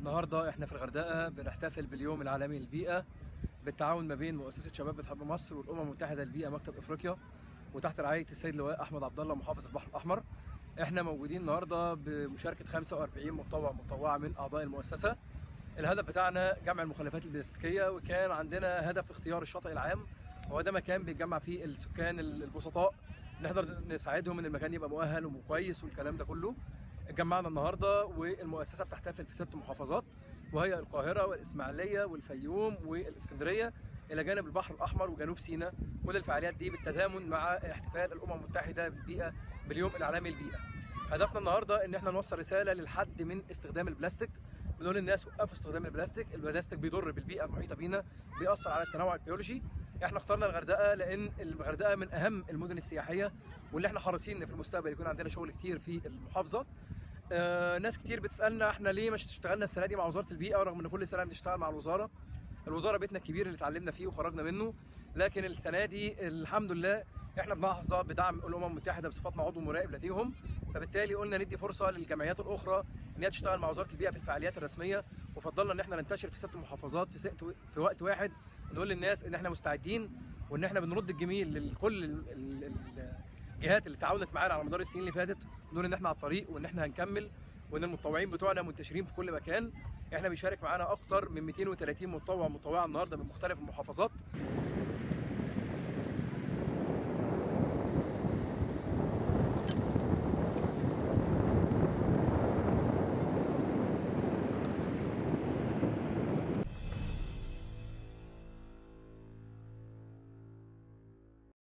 النهارده احنا في الغردقه بنحتفل باليوم العالمي للبيئه بالتعاون ما بين مؤسسه شباب بتحب مصر والامم المتحده للبيئه مكتب افريقيا وتحت رعايه السيد لواء احمد عبد الله محافظ البحر الاحمر احنا موجودين النهارده بمشاركه 45 متطوع متطوعه من اعضاء المؤسسه الهدف بتاعنا جمع المخلفات البلاستيكيه وكان عندنا هدف اختيار الشاطئ العام هو ده مكان بيتجمع فيه السكان البسطاء نقدر نساعدهم ان المكان يبقى مؤهل وكويس والكلام ده كله اتجمعنا النهارده والمؤسسه بتحتفل في ست محافظات وهي القاهره والاسماعيليه والفيوم والاسكندريه الى جانب البحر الاحمر وجنوب سيناء كل الفعاليات دي بالتزامن مع احتفال الامم المتحده بالبيئه باليوم العالمي للبيئه هدفنا النهارده ان احنا نوصل رساله للحد من استخدام البلاستيك بنقول للناس وقفوا استخدام البلاستيك البلاستيك بيضر بالبيئه المحيطه بينا بيأثر على التنوع البيولوجي احنا اخترنا الغردقه لان الغردقه من اهم المدن السياحيه واللي احنا حريصين ان في المستقبل يكون عندنا شغل كتير في المحافظه آه ناس كتير بتسالنا احنا ليه مش اشتغلنا السنه دي مع وزاره البيئه رغم ان كل سنه بنشتغل مع الوزاره الوزاره بيتنا الكبير اللي اتعلمنا فيه وخرجنا منه لكن السنه دي الحمد لله احنا بنحظى بدعم الامم المتحده بصفتنا عضو مراقب لديهم فبالتالي قلنا ندي فرصه للجمعيات الاخرى ان هي تشتغل مع وزاره البيئه في الفعاليات الرسميه وفضلنا ان احنا ننتشر في ست محافظات في ست في وقت واحد نقول للناس ان احنا مستعدين وان احنا بنرد الجميل لكل الجهات اللي تعاونت معانا على مدار السنين اللي فاتت نقول ان احنا على الطريق وان احنا هنكمل وان المتطوعين بتوعنا منتشرين في كل مكان احنا بيشارك معانا اكتر من 230 متطوع متطوعه النهارده من مختلف المحافظات